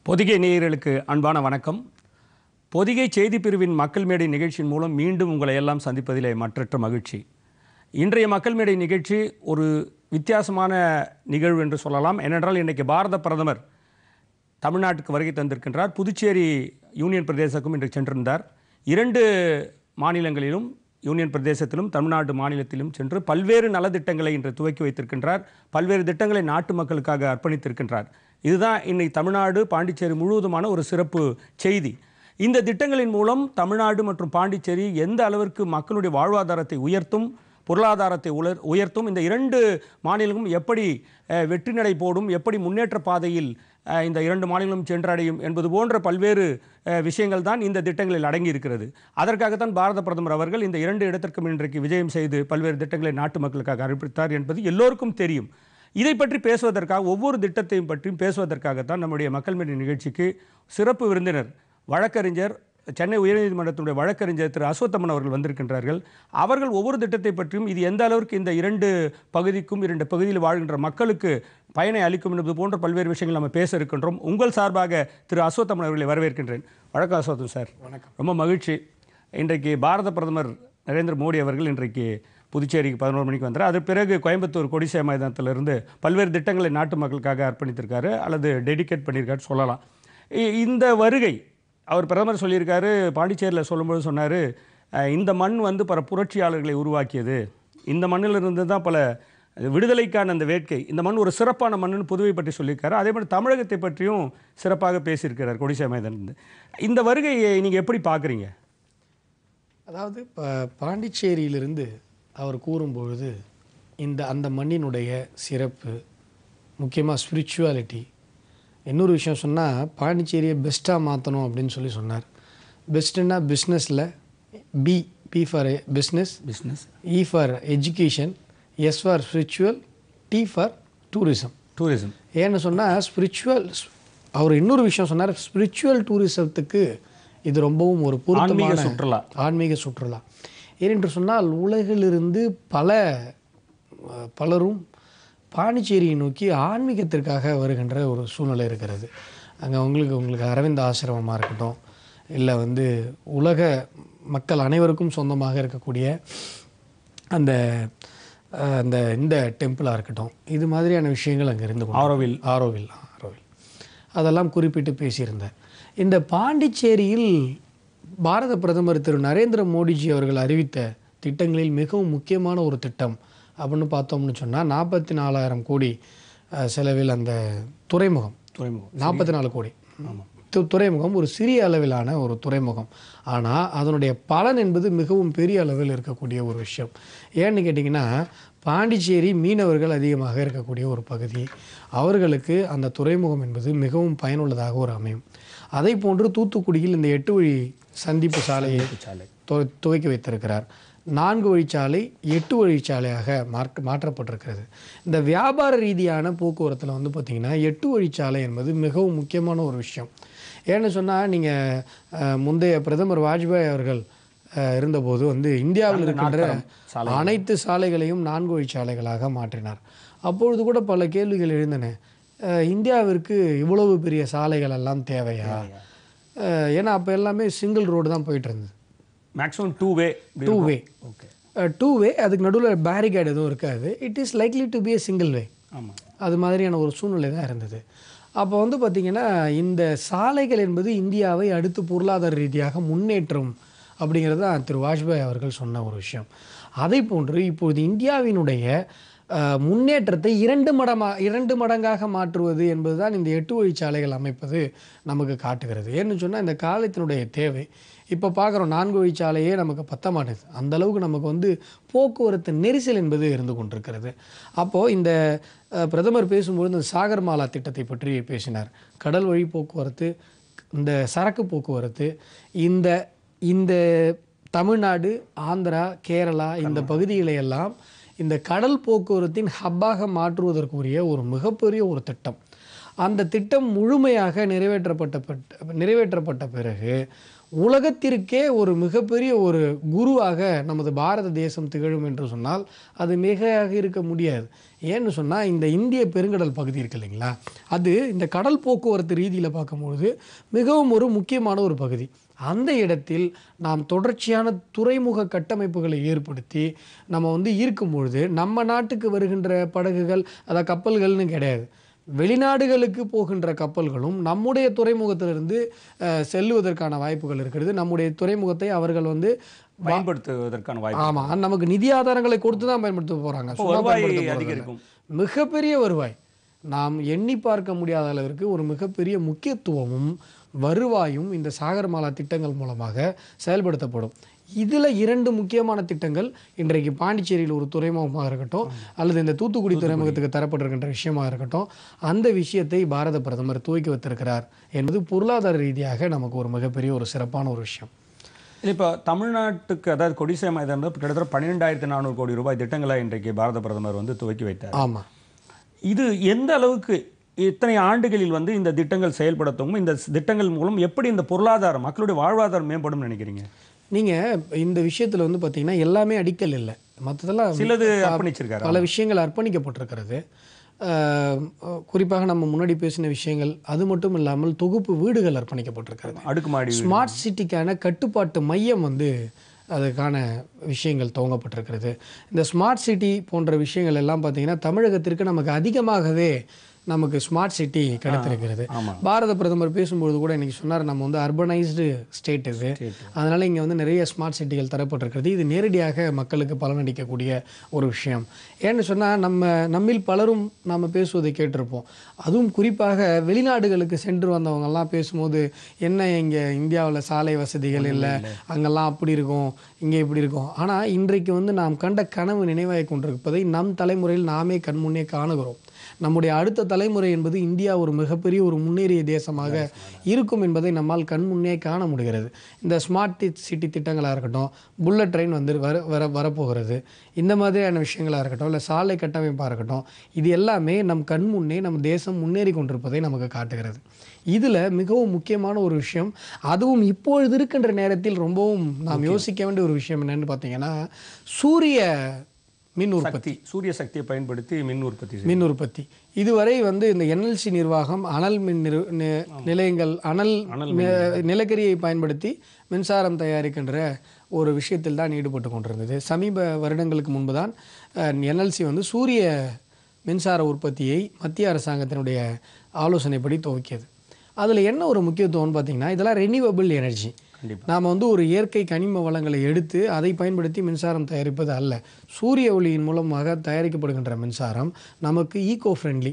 பொதிகை நேயர்களுக்கு அன்பான வணக்கம் பொதிகை செய்தி பிரிவின் மக்கள் மேடை நிகழ்ச்சியின் மூலம் மீண்டும் உங்களை எல்லாம் சந்திப்பதிலே மற்றற்ற மகிழ்ச்சி இன்றைய மக்கள் மேடை நிகழ்ச்சி ஒரு வித்தியாசமான நிகழ்வு என்று சொல்லலாம் ஏனென்றால் இன்றைக்கு பாரத பிரதமர் தமிழ்நாட்டுக்கு வருகை தந்திருக்கின்றார் புதுச்சேரி யூனியன் பிரதேசக்கும் இன்று சென்றிருந்தார் இரண்டு மாநிலங்களிலும் யூனியன் பிரதேசத்திலும் தமிழ்நாடு மாநிலத்திலும் சென்று பல்வேறு நலத்திட்டங்களை இன்று துவக்கி வைத்திருக்கின்றார் பல்வேறு திட்டங்களை நாட்டு மக்களுக்காக அர்ப்பணித்திருக்கின்றார் இதுதான் இன்னைக்கு தமிழ்நாடு பாண்டிச்சேரி முழுவதுமான ஒரு சிறப்பு செய்தி இந்த திட்டங்களின் மூலம் தமிழ்நாடு மற்றும் பாண்டிச்சேரி எந்த அளவிற்கு மக்களுடைய வாழ்வாதாரத்தை உயர்த்தும் பொருளாதாரத்தை உலர் உயர்த்தும் இந்த இரண்டு மாநிலங்களும் எப்படி அஹ், வெற்றி நடை போடும் எப்படி முன்னேற்ற பாதையில் அஹ், இந்த இரண்டு மாநிலங்களும் சென்றடையும் என்பது போன்ற பல்வேறு அஹ், விஷயங்கள் தான் இந்த திட்டங்களில் அடங்கி இருக்கிறது அதற்காகத்தான் பாரத பிரதமர் அவர்கள் இந்த இரண்டு இடத்திற்கும் இன்றைக்கு விஜயம் செய்து பல்வேறு திட்டங்களை நாட்டு மக்களுக்காக அறிவித்தார் என்பது எல்லோருக்கும் தெரியும் இதை பற்றி பேசுவதற்காக ஒவ்வொரு திட்டத்தையும் பற்றியும் பேசுவதற்காகத்தான் நம்முடைய மக்கள் மீடிய நிகழ்ச்சிக்கு சிறப்பு விருந்தினர் வழக்கறிஞர் சென்னை உயர்நீதிமன்றத்தினுடைய வழக்கறிஞர் திரு அஸ்வத்தமன் அவர்கள் வந்திருக்கின்றார்கள் அவர்கள் ஒவ்வொரு திட்டத்தை பற்றியும் இது எந்த அளவிற்கு இந்த இரண்டு பகுதிக்கும் இரண்டு பகுதியில் வாழ்கின்ற மக்களுக்கு பயனை அளிக்கும் என்பது போன்ற பல்வேறு விஷயங்கள் நம்ம பேச இருக்கின்றோம் உங்கள் சார்பாக திரு அஸ்வத்தமன் அவர்களை வரவேற்கின்றேன் வணக்கம் அஸ்வத்தம் சார் வணக்கம் ரொம்ப மகிழ்ச்சி இன்றைக்கு பாரத பிரதமர் நரேந்திர மோடி அவர்கள் இன்றைக்கு புதுச்சேரிக்கு பதினோரு மணிக்கு வந்தார் அது பிறகு கோயம்புத்தூர் கொடிசே மைதானத்திலிருந்து பல்வேறு திட்டங்களை நாட்டு மக்களுக்காக அர்ப்பணித்திருக்காரு அல்லது டெடிகேட் பண்ணியிருக்காரு சொல்லலாம் இ- இந்த வருகை அவர் பிரதமர் சொல்லியிருக்காரு பாண்டிச்சேரியில் சொல்லும்போது சொன்னார் இந்த மண் வந்து பல புரட்சியாளர்களை உருவாக்கியது இந்த மண்ணிலிருந்து தான் பல விடுதலைக்கான அந்த வேட்கை இந்த மண் ஒரு சிறப்பான மண்ணுன்னு புதுவை பற்றி சொல்லியிருக்காரு அதே மாதிரி தமிழகத்தை பற்றியும் சிறப்பாக பேசியிருக்கிறார் கொடிசே மைதானிலிருந்து இந்த வருகையை நீங்கள் எப்படி பார்க்குறீங்க அதாவது இப்போ பாண்டிச்சேரியிலிருந்து அவர் கூறும்பொழுது இந்த அந்த மண்ணினுடைய சிறப்பு முக்கியமாக ஸ்பிரிச்சுவாலிட்டி இன்னொரு விஷயம் சொன்னால் பாண்டிச்சேரியை பெஸ்ட்டாக மாற்றணும் அப்படின்னு சொல்லி சொன்னார் பெஸ்ட்டுன்னா பிஸ்னஸில் B B for business business E for education S for spiritual T for tourism tourism ஏன்னு சொன்னால் ஸ்பிரிச்சுவல் அவர் இன்னொரு விஷயம் சொன்னார் ஸ்பிரிச்சுவல் டூரிசத்துக்கு இது ரொம்பவும் ஒரு ஆன்மீக பொருத்தமான சுற்றுலா ஆன்மீக சுற்றுலா ஏனென்று சொன்னால் உலகிலிருந்து பல அஹ், பலரும் பாண்டிச்சேரியை நோக்கி ஆன்மீகத்திற்காக வருகின்ற ஒரு சூழ்நிலை இருக்கிறது அங்கே உங்களுக்கு உங்களுக்கு அரவிந்த் ஆசிரமமாக இருக்கட்டும் இல்லை வந்து உலக மக்கள் அனைவருக்கும் சொந்தமாக இருக்கக்கூடிய அந்த அஹ், அந்த இந்த டெம்பிளாக இருக்கட்டும் இது மாதிரியான விஷயங்கள் அங்கே இருந்து கொண்டு ஆரோவில் ஆரோவில் ஆரோவில் அதெல்லாம் குறிப்பிட்டு பேசியிருந்தார் இந்த பாண்டிச்சேரியில் பாரத பிரதமர் திரு நரேந்திர மோடிஜி அவர்கள் அறிவித்த திட்டங்களில் மிகவும் முக்கியமான ஒரு திட்டம் அப்படின்னு பார்த்தோம்னு சொன்னால் நாற்பத்தி நாலாயிரம் கோடி அஹ், செலவில் அந்த துறைமுகம் துறைமுகம் நாற்பத்தி நாலு கோடி து- துறைமுகம் ஒரு சிறிய அளவிலான ஒரு துறைமுகம் ஆனால் அதனுடைய பலன் என்பது மிகவும் பெரிய அளவில் இருக்கக்கூடிய ஒரு விஷயம் ஏன்னு கேட்டிங்கன்னா பாண்டிச்சேரி மீனவர்கள் அதிகமாக இருக்கக்கூடிய ஒரு பகுதி அவர்களுக்கு அந்த துறைமுகம் என்பது மிகவும் பயனுள்ளதாக ஒரு அமையும் அதை போன்று தூத்துக்குடியில் இந்த எட்டு வழி சந்திப்பு சாலையை சாலை துவ- துவக்கி வைத்திருக்கிறார் நான்கு வழிச்சாலை எட்டு வழிச்சாலையாக மாற்ற மாற்றப்பட்டிருக்கிறது இந்த வியாபார ரீதியான போக்குவரத்தில் வந்து பார்த்திங்கன்னா எட்டு வழிச்சாலை என்பது மிகவும் முக்கியமான ஒரு விஷயம் ஏன்னு சொன்னால் நீங்கள் முந்தைய பிரதமர் வாஜ்பாய் அவர்கள் அஹ், இருந்தபோது வந்து இந்தியாவில் இருக்கின்ற அனைத்து சாலைகளையும் நான்கு வழிச்சாலைகளாக மாற்றினார் அப்பொழுது கூட பல கேள்விகள் எழுந்தன அஹ், இந்தியாவிற்கு இவ்வளவு பெரிய சாலைகள் எல்லாம் தேவையா அஹ், ஏன்னா அப்போ எல்லாமே சிங்கிள் ரோடு தான் போயிட்டு இருந்தது maximum two way two way okay two way அதுக்கு நடுவில் பேரிகேட் எதுவும் இருக்காது it is likely to be a single way ஆமாம் அது மாதிரியான ஒரு சூழ்நிலை தான் இருந்தது அப்போ வந்து பார்த்திங்கன்னா இந்த சாலைகள் என்பது இந்தியாவை அடுத்து பொருளாதார ரீதியாக முன்னேற்றும் அப்படிங்கிறது தான் திரு வாஜ்பாய் அவர்கள் சொன்ன ஒரு விஷயம் அதை போன்று இப்பொழுது இந்தியாவினுடைய அஹ், முன்னேற்றத்தை இரண்டு மடமா இரண்டு மடங்காக மாற்றுவது என்பதுதான் இந்த எட்டு வழிச்சாலைகள் அமைப்பது நமக்கு காட்டுகிறது ஏன்னு சொன்னால் இந்த காலத்தினுடைய தேவை இப்போ பார்க்குறோம் நான்கு வழிச்சாலையே நமக்கு பத்த மாட்டேது அந்த அளவுக்கு நமக்கு வந்து போக்குவரத்து நெரிசல் என்பது இருந்து கொண்டிருக்கிறது அப்போது இந்த அஹ், பிரதமர் பேசும்பொழுது இந்த சாகர்மாலா திட்டத்தை பற்றி பேசினார் கடல் வழி போக்குவரத்து இந்த சரக்கு போக்குவரத்து இந்த இந்த தமிழ்நாடு ஆந்திரா கேரளா இந்த பகுதிகளை எல்லாம் இந்த கடல் போக்குவரத்தின் ஹப்பாக மாற்றுவதற்குரிய ஒரு மிகப்பெரிய ஒரு திட்டம் அந்த திட்டம் முழுமையாக நிறைவேற்றப்பட்ட பட்- நிறைவேற்றப்பட்ட பிறகு உலகத்திற்கே ஒரு மிகப்பெரிய ஒரு குருவாக நமது பாரத தேசம் திகழும் என்று சொன்னால் அது மிகையாக இருக்க முடியாது ஏன்னு சொன்னால் இந்த இந்திய பெருங்கடல் பகுதி இருக்கு இல்லைங்களா அது இந்த கடல் போக்குவரத்து ரீதியில் பார்க்கும்பொழுது மிகவும் ஒரு முக்கியமான ஒரு பகுதி அந்த இடத்தில் நாம் தொடர்ச்சியான துறைமுக கட்டமைப்புகளை ஏற்படுத்தி நம்ம வந்து ஈர்க்கும் பொழுது நம்ம நாட்டுக்கு வருகின்ற படகுகள் அதாவது கப்பல்கள்னு கிடையாது வெளிநாடுகளுக்கு போகின்ற கப்பல்களும் நம்முடைய துறைமுகத்திலிருந்து அஹ், செல்லுவதற்கான வாய்ப்புகள் இருக்கிறது நம்முடைய துறைமுகத்தை அவர்கள் வந்து பயன்படுத்துவதற்கான வாய்ப்பு ஆமாம் நமக்கு நிதி ஆதாரங்களை கொடுத்து தான் பயன்படுத்த போகிறாங்க அப்போ வருவாய் அதிகரிக்கும் மிகப்பெரிய வருவாய் நாம் எண்ணி பார்க்க முடியாத அளவிற்கு ஒரு மிகப்பெரிய முக்கியத்துவமும் வருவாயும் இந்த சாகர்மாலா திட்டங்கள் மூலமாக செயல்படுத்தப்படும் இதில் இரண்டு முக்கியமான திட்டங்கள் இன்றைக்கு பாண்டிச்சேரியில் ஒரு துறைமுகமாக இருக்கட்டும் அல்லது இந்த தூத்துக்குடி துறைமுகத்துக்கு தரப்பட்டிருக்கின்ற விஷயமாக இருக்கட்டும் அந்த விஷயத்தை பாரத பிரதமர் துவக்கி வைத்திருக்கிறார் என்பது பொருளாதார ரீதியாக நமக்கு ஒரு மிகப்பெரிய ஒரு சிறப்பான ஒரு விஷயம் இப்போ தமிழ்நாட்டுக்கு அதாவது கொடிசை மைதானம் கிட்டத்தட்ட பன்னிரெண்டாயிரத்தி நானூறு கோடி ரூபாய் திட்டங்களை இன்றைக்கு பாரத பிரதமர் வந்து துவக்கி வைத்தார் ஆமாம் இது எந்த அளவுக்கு இத்தனை ஆண்டுகளில் வந்து இந்த திட்டங்கள் செயல்படுத்தவும் இந்த திட்டங்கள் மூலம் எப்படி இந்த பொருளாதாரம் மக்களுடைய வாழ்வாதாரம் மேம்படும் நினைக்கிறீங்க நீங்கள் இந்த விஷயத்தில் வந்து பார்த்தீங்கன்னா எல்லாமே அடிக்கல் இல்லை மற்றதெல்லாம் சிலது அர்ப்பணிச்சிருக்காரு பல விஷயங்கள் அர்ப்பணிக்கப்பட்டிருக்கிறது அஹ், குறிப்பாக நம்ம முன்னாடி பேசின விஷயங்கள் அது மட்டும் இல்லாமல் தொகுப்பு வீடுகள் அர்ப்பணிக்கப்பட்டிருக்கிறது அடுக்குமாடி வீடு. ஸ்மார்ட் சிட்டிக்கான கட்டுப்பாட்டு மையம் வந்து அதுக்கான விஷயங்கள் துவங்கப்பட்டிருக்கிறது இந்த ஸ்மார்ட் சிட்டி போன்ற விஷயங்கள் எல்லாம் பார்த்தீங்கன்னா தமிழகத்திற்கு நமக்கு அதிகமாகவே நமக்கு ஸ்மார்ட் சிட்டி கிடைத்திருக்கிறது ஆமா. பாரத பிரதமர் பேசும்பொழுது கூட இன்னைக்கு சொன்னார் நம்ம வந்து அர்பனைஸ்டு ஸ்டேட் இது அதனால இங்கே வந்து நிறைய ஸ்மார்ட் சிட்டிகள் தரப்பட்டிருக்கிறது இது நேரடியாக மக்களுக்கு பலனளிக்கக்கூடிய ஒரு விஷயம் ஏன்னு சொன்னால் நம்ம நம்மில் பலரும் நாம் பேசுவதை கேட்டிருப்போம் அதுவும் குறிப்பாக வெளிநாடுகளுக்கு சென்று வந்தவங்கெல்லாம் பேசும்போது என்ன இங்கே இந்தியாவில் சாலை வசதிகள் இல்லை அங்கெல்லாம் அப்படி இருக்கும் இங்கே இப்படி இருக்கும் ஆனால் இன்றைக்கு வந்து நாம் கண்ட கனவு நினைவாகி கொண்டிருப்பதை நம் தலைமுறையில் நாமே கண்முன்னே காணுகிறோம் நம்முடைய அடுத்த தலைமுறை என்பது இந்தியா ஒரு மிகப்பெரிய ஒரு முன்னேறிய தேசமாக இருக்கும் என்பதை நம்மால் கண்முன்னே காண முடிகிறது இந்த ஸ்மார்ட் சிட்டி திட்டங்களாக இருக்கட்டும் புல்லட் ட்ரெயின் வந்து வர வர வரப்போகிறது இந்த மாதிரியான விஷயங்களாக இருக்கட்டும் இல்லை சாலை கட்டமைப்பாக இருக்கட்டும் இது எல்லாமே நம் கண்முன்னே நம் தேசம் முன்னேறி கொண்டிருப்பதை நமக்கு காட்டுகிறது இதில் மிகவும் முக்கியமான ஒரு விஷயம் அதுவும் இப்பொழுது இருக்கின்ற நேரத்தில் ரொம்பவும் நாம் யோசிக்க வேண்டிய ஒரு விஷயம் என்னன்னு பார்த்தீங்கன்னா சூரிய மின் உற்பத்தி சக்தி சூரிய சக்தியை பயன்படுத்தி மின் உற்பத்தி செய்யும். மின் உற்பத்தி இதுவரை வந்து இந்த என்எல்சி நிர்வாகம் அனல் மின் நிறு நி- நிலையங்கள் அனல் நி- நிலக்கரியை பயன்படுத்தி மின்சாரம் தயாரிக்கின்ற ஒரு விஷயத்தில் தான் ஈடுபட்டு கொண்டிருந்தது சமீப வருடங்களுக்கு முன்பு தான் என்எல்சி வந்து சூரிய மின்சார உற்பத்தியை மத்திய அரசாங்கத்தினுடைய ஆலோசனைப்படி துவக்கியது அதில் என்ன ஒரு முக்கியத்துவம்னு பார்த்தீங்கன்னா இதெல்லாம் ரெனியூவபிள் எனர்ஜி கண்டிப்பா. நாம் வந்து ஒரு இயற்கை கனிம வளங்களை எடுத்து அதை பயன்படுத்தி மின்சாரம் தயாரிப்பது அல்ல சூரிய ஒளியின் மூலமாக தயாரிக்கப்படுகின்ற மின்சாரம் நமக்கு ஈகோ ஃப்ரெண்ட்லி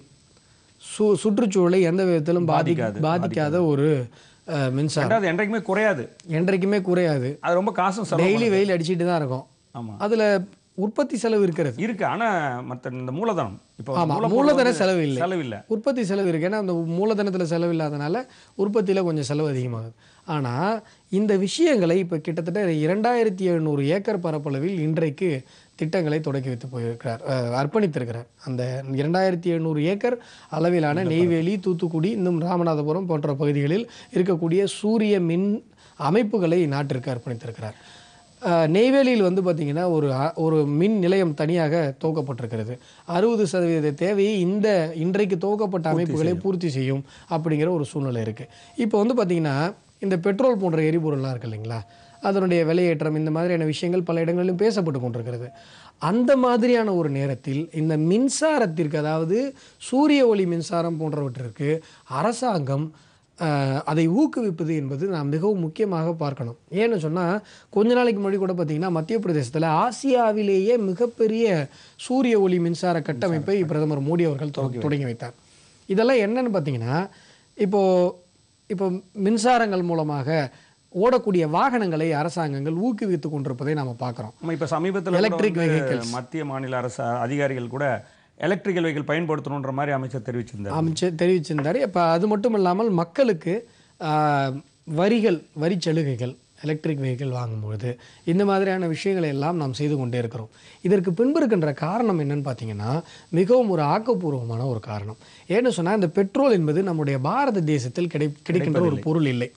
சு சுற்றுச்சூழலை எந்த விதத்திலும் பாதி பாதிக்காது, பாதிக்காத ஒரு அஹ், மின்சாரம் ரெண்டாவது என்றைக்குமே குறையாது என்றைக்குமே குறையாது அது ரொம்ப காசும் செலவு டெய்லி வெயில் அடிச்சிட்டு தான் இருக்கும் ஆமா அதில் உற்பத்தி செலவு இருக்கிறது இருக்கு ஆனா மத்த இந்த மூலதனம் இப்போ ஆமா, மூலப்பொருள் மூலதன வந்து செலவு இல்லை. செலவு இல்லை உற்பத்தி செலவு இருக்கு ஏன்னா அந்த மூலதனத்தில் செலவு இல்லாதனால உற்பத்தியில் கொஞ்சம் செலவு அதிகமாகுது ஆனால் இந்த விஷயங்களை இப்போ கிட்டத்தட்ட இரண்டாயிரத்தி எழுநூறு ஏக்கர் பரப்பளவில் இன்றைக்கு திட்டங்களை தொடக்கி வைத்து போயிருக்கிறார் அஹ், அர்ப்பணித்திருக்கிறார் அந்த இரண்டாயிரத்தி எழுநூறு ஏக்கர் அளவிலான நெய்வேலி தூத்துக்குடி இன்னும் ராமநாதபுரம் போன்ற பகுதிகளில் இருக்கக்கூடிய சூரிய மின் அமைப்புகளை நாட்டிற்கு அர்ப்பணித்திருக்கிறார் அஹ், நெய்வேலியில் வந்து பார்த்திங்கன்னா ஒரு அ- ஒரு மின் நிலையம் தனியாக துவக்கப்பட்டிருக்கிறது அறுபது சதவீத தேவையை இந்த இன்றைக்கு துவக்கப்பட்ட அமைப்புகளை பூர்த்தி செய்யும் அப்படிங்கிற ஒரு சூழ்நிலை இருக்குது இப்போ வந்து பார்த்திங்கன்னா இந்த பெட்ரோல் போன்ற எரிபொருள்லாம் இருக்கு இல்லைங்களா அதனுடைய விலையேற்றம் இந்த மாதிரியான விஷயங்கள் பல இடங்களிலும் பேசப்பட்டு கொண்டிருக்கிறது அந்த மாதிரியான ஒரு நேரத்தில் இந்த மின்சாரத்திற்கு அதாவது சூரிய ஒளி மின்சாரம் போன்றவற்றிற்கு அரசாங்கம் அஹ், அதை ஊக்குவிப்பது என்பது நாம் மிகவும் முக்கியமாக பார்க்கணும் ஏன்னு சொன்னால் கொஞ்ச நாளைக்கு முன்னாடி கூட பார்த்தீங்கன்னா மத்திய பிரதேசத்தில் ஆசியாவிலேயே மிகப்பெரிய சூரிய ஒளி மின்சார கட்டமைப்பை பிரதமர் மோடி அவர்கள் தொ- தொடங்கி வைத்தார் இதெல்லாம் என்னன்னு பார்த்தீங்கன்னா இப்போது இப்போ மின்சாரங்கள் மூலமாக ஓடக்கூடிய வாகனங்களை அரசாங்கங்கள் ஊக்குவித்து கொண்டிருப்பதை நாம் பார்க்குறோம் நம்ம இப்போ சமீபத்தில் Electric vehicles. மத்திய மாநில அரசு அதிகாரிகள் கூட எலக்ட்ரிக்கல் வெஹிக்கிள் பயன்படுத்தணுன்ற மாதிரி அமைச்சர் தெரிவிச்சிருந்தார் அமைச்சர் தெரிவிச்சிருந்தார் இப்போ அது மட்டும் இல்லாமல் மக்களுக்கு ஆஹ், வரிகள் வரி சலுகைகள் எலக்ட்ரிக் வெஹிக்கிள் வாங்கும்பொழுது இந்த மாதிரியான விஷயங்களை எல்லாம் நாம் செய்து கொண்டே இருக்கிறோம் இதற்கு பின்பு இருக்கின்ற காரணம் என்னன்னு பார்த்தீங்கன்னா மிகவும் ஒரு ஆக்கப்பூர்வமான ஒரு காரணம் ஏன்னு சொன்னால் இந்த பெட்ரோல் என்பது நம்முடைய பாரத தேசத்தில் கிடை கிடைக்கின்ற ஒரு பொருள் இல்லை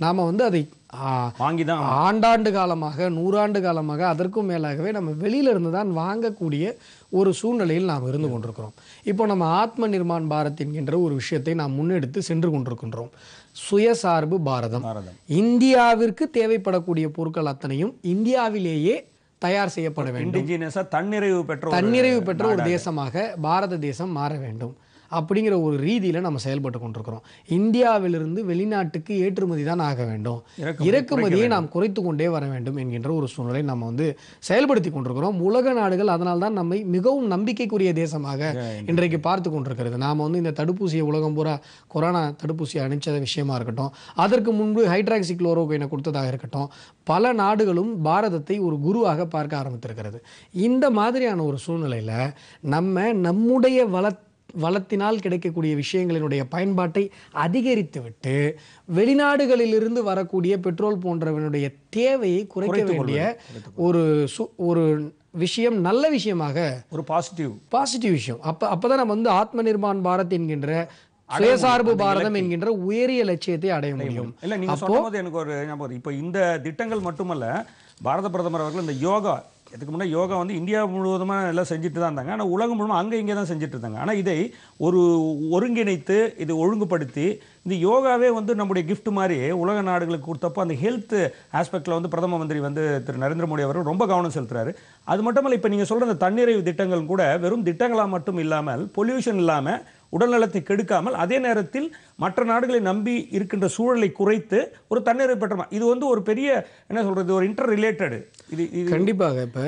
நாம் வந்து அதை ஆ, வாங்கி தான் ஆண்டாண்டு காலமாக நூறாண்டு காலமாக அதற்கும் மேலாகவே நம்ம வெளியில இருந்து தான் வாங்கக்கூடிய ஒரு சூழ்நிலையில் நாம் இருந்து கொண்டிருக்கிறோம் இப்போ நம்ம ஆத்ம நிர்மான் பாரத் என்கின்ற ஒரு விஷயத்தை நாம் முன்னெடுத்து சென்று கொண்டிருக்கின்றோம் சுயசார்பு பாரதம் பாரதம் இந்தியாவிற்கு தேவைப்படக்கூடிய பொருட்கள் அத்தனையும் இந்தியாவிலேயே தயார் செய்யப்பட வேண்டும் இண்டிஜினியஸா தன்னிறைவு பெற்ற ஒரு தன்னிறைவு பெற்ற ஒரு தேசமாக பாரத தேசம் மாற வேண்டும் அப்படிங்கிற ஒரு ரீதியில் நம்ம செயல்பட்டு கொண்டிருக்கிறோம் இந்தியாவிலிருந்து வெளிநாட்டுக்கு ஏற்றுமதி தான் ஆக வேண்டும் இறக்குமதி இறக்குமதியை நாம் குறைத்து கொண்டே வர வேண்டும் என்கின்ற ஒரு சூழ்நிலை நம்ம வந்து செயல்படுத்தி கொண்டிருக்கிறோம் உலக நாடுகள் அதனால் தான் நம்மை மிகவும் நம்பிக்கைக்குரிய தேசமாக இன்றைக்கு பார்த்து கொண்டிருக்கிறது நாம் வந்து இந்த தடுப்பூசியை உலகம் பூரா கொரோனா தடுப்பூசியை அனுப்பிச்ச விஷயமா இருக்கட்டும் அதற்கு முன்பு ஹைட்ராக்சி குளோரோகைனை கொடுத்ததாக இருக்கட்டும் பல நாடுகளும் பாரதத்தை ஒரு குருவாக பார்க்க ஆரம்பித்திருக்கிறது இந்த மாதிரியான ஒரு சூழ்நிலையில் நம்ம நம்முடைய வள வளத்தினால் கிடைக்கக்கூடிய விஷயங்களினுடைய பயன்பாட்டை அதிகரித்துவிட்டு வெளிநாடுகளிலிருந்து வரக்கூடிய பெட்ரோல் போன்றவனுடைய தேவையை குறைக்க குறைத்துக் வேண்டிய ஒரு சு ஒரு விஷயம் நல்ல விஷயமாக ஒரு பாசிட்டிவ் பாசிட்டிவ் விஷயம் அப்போ அப்போ தான் நம்ம வந்து ஆத்ம நிர்மான் பாரத் என்கின்ற சுயசார்பு பாரதம் என்கின்ற உயரிய லட்சியத்தை அடைய முடியும் இல்ல நீங்க சொல்லும்போது எனக்கு ஒரு ஞாபகம் வருது. இப்போ இந்த திட்டங்கள் மட்டுமல்ல பாரத பிரதமர் அவர்கள் இந்த யோகா இதுக்கு முன்னே யோகா வந்து இந்தியா முழுவதுமாக எல்லாம் செஞ்சுட்டு தான் இருந்தாங்க ஆனால் உலகம் முழுவதும் அங்கே இங்கே தான் செஞ்சுட்டு இருந்தாங்க ஆனால் இதை ஒரு ஒருங்கிணைத்து இது ஒழுங்குபடுத்தி இந்த யோகாவே வந்து நம்முடைய gift மாதிரி உலக நாடுகளுக்கு கொடுத்தப்போ அந்த ஹெல்த் ஆஸ்பெக்டில் வந்து பிரதம மந்திரி வந்து திரு நரேந்திர மோடி அவர்கள் ரொம்ப கவனம் செலுத்துறாரு அது மட்டுமல்ல இப்போ நீங்கள் சொல்கிற அந்த தன்னிறைவு திட்டங்கள் கூட வெறும் திட்டங்களாக மட்டும் இல்லாமல் பொல்யூஷன் இல்லாமல் உடல்நலத்தை கெடுக்காமல் அதே நேரத்தில் மற்ற நாடுகளை நம்பி இருக்கின்ற சூழலை குறைத்து ஒரு தன்னிறைவு பெற்றமா இது வந்து ஒரு பெரிய என்ன சொல்றது ஒரு இன்டர் ரிலேட்டடு இது இது கண்டிப்பாக இப்போ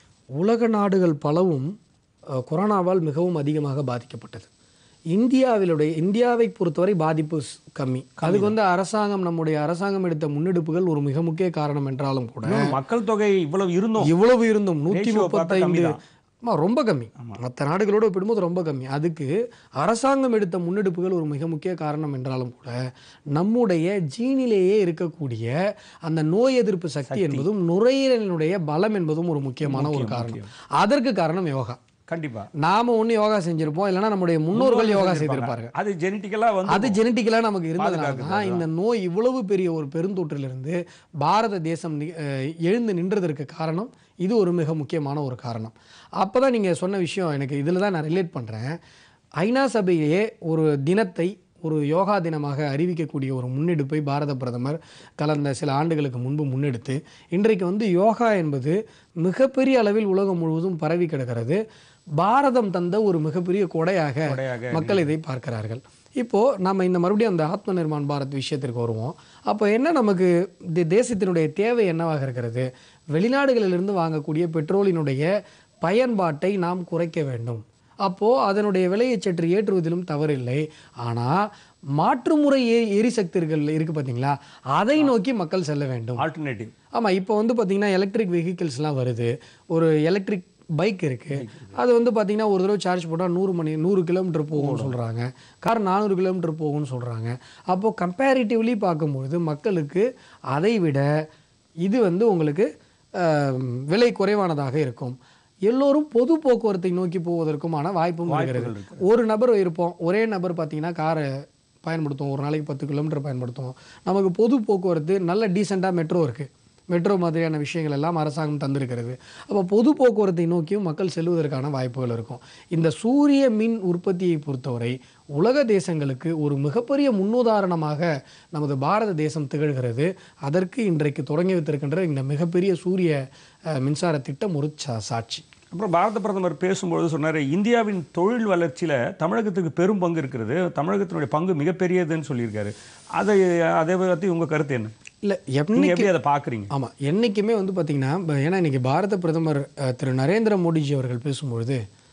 உலக நாடுகள் பலவும் அஹ், கொரோனாவால் மிகவும் அதிகமாக பாதிக்கப்பட்டது இந்தியாவிலுடைய இந்தியாவை பொறுத்தவரை பாதிப்பு ஸ்- கம்மி அதுக்கு வந்து அரசாங்கம் நம்முடைய அரசாங்கம் எடுத்த முன்னெடுப்புகள் ஒரு மிக முக்கிய காரணம் என்றாலும் கூட இன்னும் மக்கள் தொகை இவ்வளவு இருந்தோம் இவ்வளவு இருந்தும் நூற்றி Ratio பார்த்தா முப்பத்தைந்து கம்மிதான். ஆமா ரொம்ப கம்மி மற்ற நாடுகளோடு ஒப்பிடும்போது ரொம்ப கம்மி அதுக்கு அரசாங்கம் எடுத்த முன்னெடுப்புகள் ஒரு மிக முக்கிய காரணம் என்றாலும் கூட நம்முடைய ஜீனிலேயே இருக்கக்கூடிய அந்த நோய் எதிர்ப்பு சக்தி என்பதும் நுரையீரலினுடைய பலம் என்பதும் ஒரு முக்கியமான ஒரு காரணம் அதற்கு காரணம் யோகா கண்டிப்பா நாம ஒண்ணு யோகா செஞ்சிருப்போம் இல்லைன்னா நம்முடைய முன்னோர்கள் யோகா செய்திருப்பாங்க அது ஜெனட்டிக்கலா வந்து அது ஜெனட்டிக்கலாக நமக்கு இருந்ததுனால தான் இந்த நோய் இவ்வளவு பெரிய ஒரு பெருந்தொற்றிலிருந்து பாரத தேசம் நி- அஹ் எழுந்து நின்றதற்கு காரணம் இது ஒரு மிக முக்கியமான ஒரு காரணம் அப்போ தான் நீங்கள் சொன்ன விஷயம் எனக்கு இதில் தான் நான் ரிலேட் பண்ணுறேன் ஐநா சபையே ஒரு தினத்தை ஒரு யோகா தினமாக அறிவிக்கக்கூடிய ஒரு முன்னெடுப்பை பாரத பிரதமர் கடந்த சில ஆண்டுகளுக்கு முன்பு முன்னெடுத்து இன்றைக்கு வந்து யோகா என்பது மிகப்பெரிய அளவில் உலகம் முழுவதும் பரவி கிடக்கிறது பாரதம் தந்த ஒரு மிகப்பெரிய கொடையாக கொடையாக மக்கள் இதை பார்க்கிறார்கள் இப்போ நம்ம இந்த மறுபடியும் அந்த ஆத்ம நிர்மான் பாரத் விஷயத்திற்கு வருவோம் அப்போ என்ன நமக்கு இந்த தேசத்தினுடைய தேவை என்னவாக இருக்கிறது வெளிநாடுகளிலிருந்து வாங்கக்கூடிய பெட்ரோலினுடைய பயன்பாட்டை நாம் குறைக்க வேண்டும் அப்போது அதனுடைய விலையை சற்று ஏற்றுவதிலும் தவறில்லை ஆனால் மாற்றுமுறை எ எரிசக்திகள் இருக்குது பார்த்தீங்களா அதை நோக்கி மக்கள் செல்ல வேண்டும் ஆல்டர்னேட்டிவ் ஆமாம் இப்போ வந்து பார்த்தீங்கன்னா எலக்ட்ரிக் வெஹிக்கிள்ஸ்லாம் வருது ஒரு எலக்ட்ரிக் பைக் இருக்குது அது வந்து பார்த்தீங்கன்னா ஒரு தடவை சார்ஜ் போட்டால் நூறு மணி நூறு கிலோமீட்டர் போகும்னு சொல்கிறாங்க கார் நானூறு கிலோமீட்டர் போகும்னு சொல்கிறாங்க அப்போது கம்பேரிட்டிவ்லி பார்க்கும்பொழுது மக்களுக்கு அதை விட இது வந்து உங்களுக்கு ஆம், விலை குறைவானதாக இருக்கும் எல்லோரும் பொது போக்குவரத்தை நோக்கி போவதற்குமான வாய்ப்பும் இருக்கிறது ஒரு நபர் இருப்போம் ஒரே நபர் பார்த்தீங்கன்னா காரை பயன்படுத்துவோம் ஒரு நாளைக்கு பத்து கிலோமீட்டர் பயன்படுத்துவோம் நமக்கு பொது போக்குவரத்து நல்ல டீசெண்டாக மெட்ரோ இருக்குது மெட்ரோ மாதிரியான விஷயங்கள் எல்லாம் அரசாங்கம் தந்திருக்கிறது அப்போ பொது போக்குவரத்தை நோக்கியும் மக்கள் செல்வதற்கான வாய்ப்புகள் இருக்கும் இந்த சூரிய மின் உற்பத்தியை பொறுத்தவரை உலக தேசங்களுக்கு ஒரு மிகப்பெரிய முன்னுதாரணமாக நமது பாரத தேசம் திகழ்கிறது அதற்கு இன்றைக்கு தொடங்கி வைத்திருக்கின்ற இந்த மிகப்பெரிய சூரிய அஹ், மின்சார திட்டம் ஒரு சா- சாட்சி அப்புறம் பாரத பிரதமர் பேசும்பொழுது சொன்னார் இந்தியாவின் தொழில் வளர்ச்சியில் தமிழகத்துக்கு பெரும் பங்கு இருக்கிறது தமிழகத்தினுடைய பங்கு மிகப்பெரியதுன்னு சொல்லியிருக்காரு அதை அதை பற்றி உங்கள் கருத்து என்ன இல்லை நீங்கள் என்னைக்கு எப்படி அதை பார்க்குறீங்க ஆமாம் என்றைக்குமே வந்து பார்த்திங்கன்னா ப- ஏன்னா இன்றைக்கி பாரத பிரதமர் அஹ், திரு நரேந்திர மோடிஜி அவர்கள் பேசும்பொழுது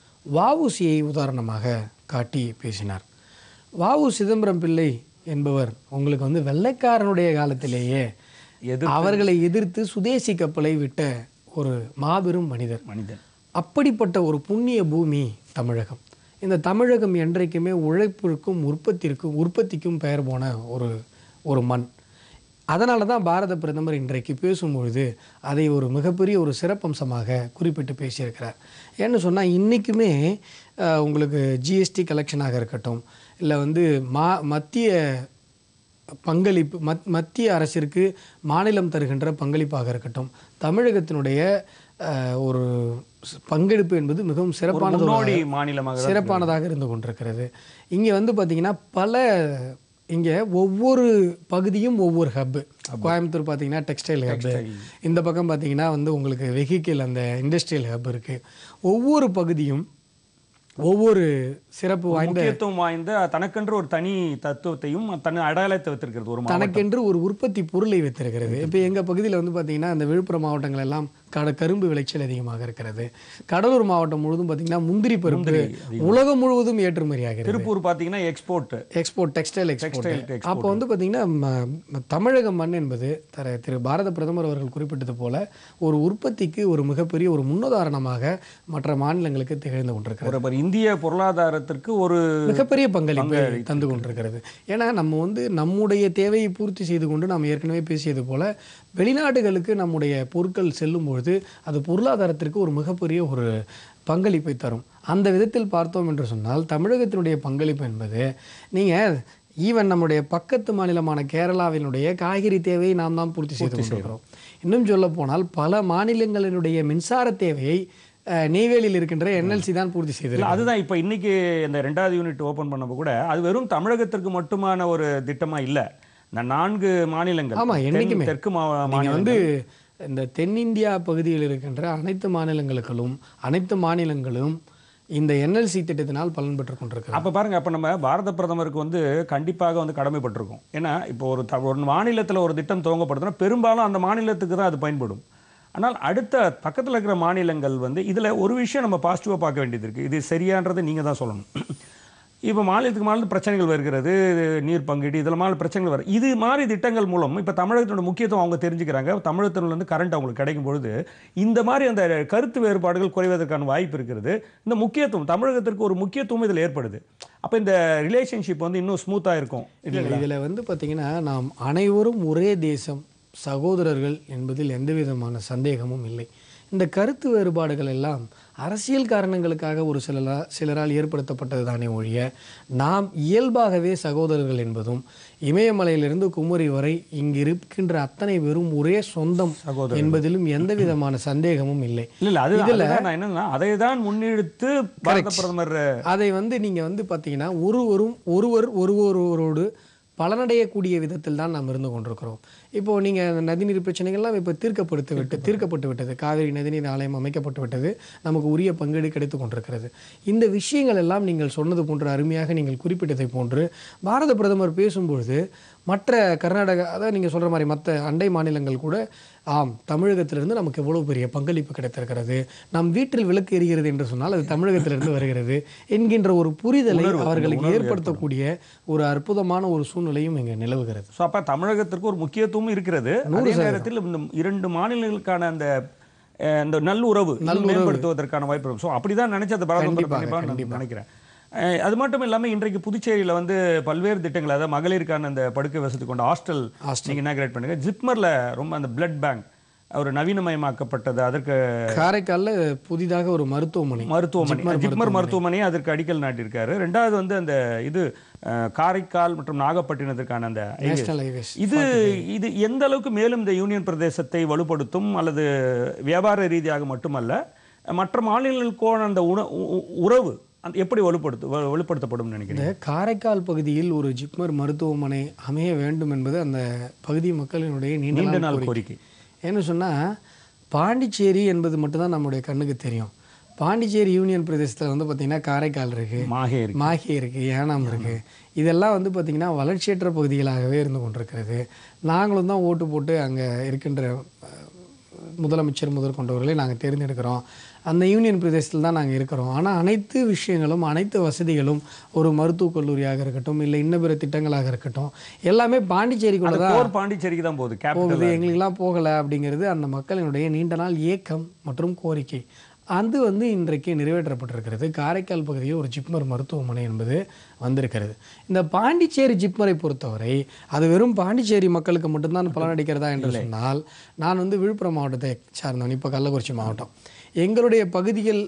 வஉசியை உதாரணமாக காட்டி பேசினார் வாவு சிதம்பரம் பிள்ளை என்பவர் உங்களுக்கு வந்து வெள்ளைக்காரனுடைய காலத்திலேயே எதிர்த்து- அவர்களை எதிர்த்து சுதேசி கப்பலை விட்ட ஒரு மாபெரும் மனிதர் மனிதன் அப்படிப்பட்ட ஒரு புண்ணிய பூமி தமிழகம் இந்த தமிழகம் என்றைக்குமே உழைப்பிற்கும் உற்பத்திற்கும் உற்பத்திக்கும் பெயர் போன ஒரு ஒரு மண் அதனால தான் பாரத பிரதமர் இன்றைக்கு பேசும்பொழுது அதை ஒரு மிகப்பெரிய ஒரு சிறப்பம்சமாக குறிப்பிட்டு பேசியிருக்கிறார் ஏன்னு சொன்னால் இன்றைக்குமே உங்களுக்கு ஜிஎஸ்டி கலெக்ஷனாக இருக்கட்டும் இல்லை வந்து மா மத்திய பங்களிப்பு மத் மத்திய அரசிற்கு மாநிலம் தருகின்ற பங்களிப்பாக இருக்கட்டும் தமிழகத்தினுடைய அஹ், ஒரு ஸ்- பங்கெடுப்பு என்பது மிகவும் ஒரு சிறப்பானது முன்னோடி மாநிலமாக தான் சிறப்பானதாக இருந்து கொண்டிருக்கிறது இங்கே வந்து பார்த்தீங்கன்னா பல இங்கே ஒவ்வொரு பகுதியும் ஒவ்வொரு ஹப்பு கோயம்புத்தூர் பார்த்தீங்கன்னா டெக்ஸ்டைல் ஹப்பு இந்த பக்கம் பார்த்தீங்கன்னா வந்து உங்களுக்கு வெஹிக்கிள் அந்த இண்டஸ்ட்ரியல் ஹப் இருக்குது ஒவ்வொரு பகுதியும் ஒவ்வொரு சிறப்பு வாய்ந்த முக்கியத்துவம் வாய்ந்த தனக்கென்று ஒரு தனி தத்துவத்தையும் தன் அடையாளத்தை வைத்திருக்கிறது ஒரு மாவட்டம் தனக்கென்று ஒரு உற்பத்தி பொருளை வைத்திருக்கிறது இப்போ எங்கள் பகுதியில் வந்து பார்த்தீங்கன்னா இந்த விழுப்புரம் மாவட்டங்கள் எல்லாம் கட கரும்பு விளைச்சல் அதிகமாக இருக்கிறது கடலூர் மாவட்டம் முழுவதும் பார்த்தீங்கன்னா முந்திரி பருப்பு உலகம் முழுவதும் ஏற்றுமதி ஆகிறது திருப்பூர் பார்த்தீங்கன்னா export export textile export Textile export. அப்போ வந்து பார்த்தீங்கன்னா ம- ம- தமிழக மண் என்பது தர திரு பாரத பிரதமர் அவர்கள் குறிப்பிட்டது போல ஒரு உற்பத்திக்கு ஒரு மிகப்பெரிய ஒரு முன்னுதாரணமாக மற்ற மாநிலங்களுக்கு திகழ்ந்து கொண்டிருக்கிறது ஒரு ஒரு இந்திய பொருளாதாரத்திற்கு ஒரு மிகப்பெரிய பங்களிப்பை தந்து கொண்டிருக்கிறது ஏன்னா நம்ம வந்து நம்முடைய தேவையை பூர்த்தி செய்து கொண்டு நாம் ஏற்கனவே பேசியது போல வெளிநாடுகளுக்கு நம்முடைய பொருட்கள் செல்லும் பொழுது அது பொருளாதாரத்திற்கு ஒரு மிகப்பெரிய ஒரு பங்களிப்பை தரும் அந்த விதத்தில் பார்த்தோம் என்று சொன்னால் தமிழகத்தினுடைய பங்களிப்பு என்பது நீங்கள் ஈவன் நம்முடைய பக்கத்து மாநிலமான கேரளாவினுடைய காய்கறி தேவையை நாம் தான் பூர்த்தி செய்து கொண்டிருக்கிறோம் இன்னும் சொல்ல போனால் பல மாநிலங்களினுடைய மின்சார தேவையை அஹ், நெய்வேலியில் இருக்கின்ற என்எல்சி தான் பூர்த்தி செய்து இல்ல அதுதான் இப்போ இன்னைக்கு இந்த ரெண்டாவது யூனிட் ஓபன் பண்ணப்போ கூட அது வெறும் தமிழகத்திற்கு மட்டுமான ஒரு திட்டமா இல்ல இந்த நான்கு மாநிலங்கள் ஆமா, தென், என்னைக்குமே. தெற்கு மா- நீங்க மாநிலங்கள் வந்து இந்த தென்னிந்தியா பகுதியில் இருக்கின்ற அனைத்து மாநிலங்களுக்கும் அனைத்து மாநிலங்களும் இந்த என்எல்சி திட்டத்தினால் பலன் பெற்றுக் கொண்டிருக்கிறது அப்ப பாருங்க அப்ப நம்ம பாரத பிரதமருக்கு வந்து கண்டிப்பாக வந்து கடமைப்பட்டிருக்கோம் ஏன்னா இப்போ ஒரு த- ஒரு மாநிலத்துல ஒரு திட்டம் துவங்கப்படுதுன்னா பெரும்பாலும் அந்த மாநிலத்துக்கு தான் அது பயன்படும் ஆனால் அடுத்த பக்கத்துல இருக்கிற மாநிலங்கள் வந்து இதுல ஒரு விஷயம் நம்ம பாசிட்டிவா பார்க்க வேண்டியது இருக்கு இது சரியான்றதை நீங்க தான் சொல்லணும் இப்போ மாநிலத்துக்கு மாநிலத்து பிரச்சனைகள் வருகிறது நீர் பங்கீடு இதில் மாதிரி பிரச்சனைகள் வரும் இது மாதிரி திட்டங்கள் மூலம் இப்போ தமிழகத்தோட முக்கியத்துவம் அவங்க தெரிஞ்சுக்கிறாங்க தமிழகத்திலிருந்து கரண்ட் அவங்களுக்கு கிடைக்கும் பொழுது இந்த மாதிரி அந்த கருத்து வேறுபாடுகள் குறைவதற்கான வாய்ப்பு இருக்கிறது இந்த முக்கியத்துவம் தமிழகத்திற்கு ஒரு முக்கியத்துவம் இதில் ஏற்படுது அப்போ இந்த ரிலேஷன்ஷிப் வந்து இன்னும் ஸ்மூத்தாக இருக்கும் இல்லை இதில் வந்து பார்த்தீங்கன்னா நாம் அனைவரும் ஒரே தேசம் சகோதரர்கள் என்பதில் எந்த விதமான சந்தேகமும் இல்லை இந்த கருத்து வேறுபாடுகள் எல்லாம் அரசியல் காரணங்களுக்காக ஒரு சிலரா சிலரால் ஏற்படுத்தப்பட்டது தானே ஒழிய நாம் இயல்பாகவே சகோதரர்கள் என்பதும் இமயமலையிலிருந்து குமரி வரை இங்கு இருக்கின்ற அத்தனை பேரும் ஒரே சொந்தம் என்பதிலும் எந்த விதமான சந்தேகமும் இல்லை இல்லை இல்லை அது அதுதான் நான் என்னன்னா அதை தான் முன்னெடுத்து பாரத பிரதமர் அதை வந்து நீங்க வந்து பார்த்தீங்கன்னா ஒருவரும் ஒருவர் ஒருவரோடு பலனடையக்கூடிய விதத்தில் தான் நாம் இருந்து கொண்டிருக்கிறோம் இப்போ நீங்க அந்த நதிநீர் பிரச்சனைகள்லாம் இப்போ தீர்க்கப்படுத்து விட்டு தீர்க்கப்பட்டு விட்டது காவிரி நதிநீர் ஆலயம் அமைக்கப்பட்டு விட்டது நமக்கு உரிய பங்கீடு கிடைத்து கொண்டிருக்கிறது இந்த விஷயங்கள் எல்லாம் நீங்கள் சொன்னது போன்று அருமையாக நீங்கள் குறிப்பிட்டதை போன்று பாரத பிரதமர் பேசும்பொழுது மற்ற கர்நாடகா அதாவது நீங்கள் சொல்ற மாதிரி மற்ற அண்டை மாநிலங்கள் கூட ஆம் தமிழகத்திலிருந்து நமக்கு எவ்வளவு பெரிய பங்களிப்பு கிடைத்திருக்கிறது நம் வீட்டில் விளக்கு எரிகிறது என்று சொன்னால் அது தமிழகத்திலிருந்து வருகிறது என்கின்ற ஒரு புரிதலை அவர்களுக்கு ஏற்படுத்தக்கூடிய ஒரு அற்புதமான ஒரு சூழ்நிலையும் இங்கே நிலவுகிறது ஸோ அப்போ தமிழகத்திற்கு ஒரு முக்கியத்துவம் இருக்கிறது அதே நேரத்தில் இந்த இரண்டு மாநிலங்களுக்கான அந்த அஹ், இந்த நல்லுறவு இன்னும் மேம்படுத்துவதற்கான வாய்ப்பு இருக்கும் ஸோ அப்படிதான் நினைச்சு அந்த பாரதம் பண்ணிப்பான்னு நான் நினைக்கிறேன் அஹ், அது மட்டும் இல்லாமல் இன்றைக்கு புதுச்சேரியில் வந்து பல்வேறு திட்டங்கள் அதாவது மகளிருக்கான அந்த படுக்கை வசதி கொண்ட ஹாஸ்டல் நீங்கள் இனாகிரேட் பண்ணுங்க ஜிப்மரில் ரொம்ப அந்த பிளட் பேங்க் ஒரு நவீனமயமாக்கப்பட்டது அதற்கு காரைக்காலில் புதிதாக ஒரு மருத்துவமனை மருத்துவமனை ஜிப்மர் மருத்துவமனையை அதற்கு அடிக்கல் நாட்டியிருக்காரு ரெண்டாவது வந்து அந்த இது அஹ், காரைக்கால் மற்றும் நாகப்பட்டினத்திற்கான அந்த highway. நேஷனல் ஹைவேஸ் இது இது எந்த அளவுக்கு மேலும் இந்த யூனியன் பிரதேசத்தை வலுப்படுத்தும் அல்லது வியாபார ரீதியாக மட்டுமல்ல மற்ற மாநிலங்களுக்கான அந்த உண- உ- உ- உறவு அந்த எப்படி வலுப்படுத்து வ- வலுப்படுத்தப்படும் நினைக்கிறேன் இந்த காரைக்கால் பகுதியில் ஒரு ஜிப்மர் மருத்துவமனை அமைய வேண்டும் என்பது அந்த பகுதி மக்களினுடைய நீண்ட நீண்ட நாள் நாள் கோரிக்கை கோரிக்கை ஏன்னு சொன்னால் பாண்டிச்சேரி என்பது மட்டும்தான் நம்முடைய கண்ணுக்கு தெரியும் பாண்டிச்சேரி யூனியன் பிரதேசத்தில் வந்து பார்த்திங்கன்னா காரைக்கால் இருக்குது மாகே இருக்கு மாஹே இருக்குது ஏனாம் இருக்குது இதெல்லாம் வந்து பார்த்திங்கன்னா வளர்ச்சியற்ற பகுதிகளாகவே இருந்து கொண்டிருக்கிறது நாங்களும் தான் ஓட்டு போட்டு அங்கே இருக்கின்ற அஹ், முதலமைச்சர் முதல் கொண்டவர்களை நாங்கள் தேர்ந்தெடுக்கிறோம் அந்த யூனியன் பிரதேசத்தில் தான் நாங்கள் இருக்கிறோம் ஆனால் அனைத்து விஷயங்களும் அனைத்து வசதிகளும் ஒரு மருத்துவக் கல்லூரியாக இருக்கட்டும் இல்லை இன்ன பிற திட்டங்களாக இருக்கட்டும் எல்லாமே பாண்டிச்சேரிக்குள்ள தான் போர் பாண்டிச்சேரிக்கு தான் போகுது கேபிட்டல் போகுது எங்களுக்கெல்லாம் போகலை அப்படிங்கிறது அந்த மக்களினுடைய நீண்ட நாள் ஏக்கம் மற்றும் கோரிக்கை அது வந்து இன்றைக்கு நிறைவேற்றப்பட்டிருக்கிறது காரைக்கால் பகுதியில் ஒரு ஜிப்மர் மருத்துவமனை என்பது வந்திருக்கிறது இந்த பாண்டிச்சேரி ஜிப்மரை பொறுத்தவரை அது வெறும் பாண்டிச்சேரி மக்களுக்கு மட்டும்தான் பலனளிக்கிறதா என்று சொன்னால் நான் வந்து விழுப்புரம் மாவட்டத்தை சார்ந்தவன் இப்போ கள்ளக்குறிச்சி மாவட்டம் எங்களுடைய பகுதிகள்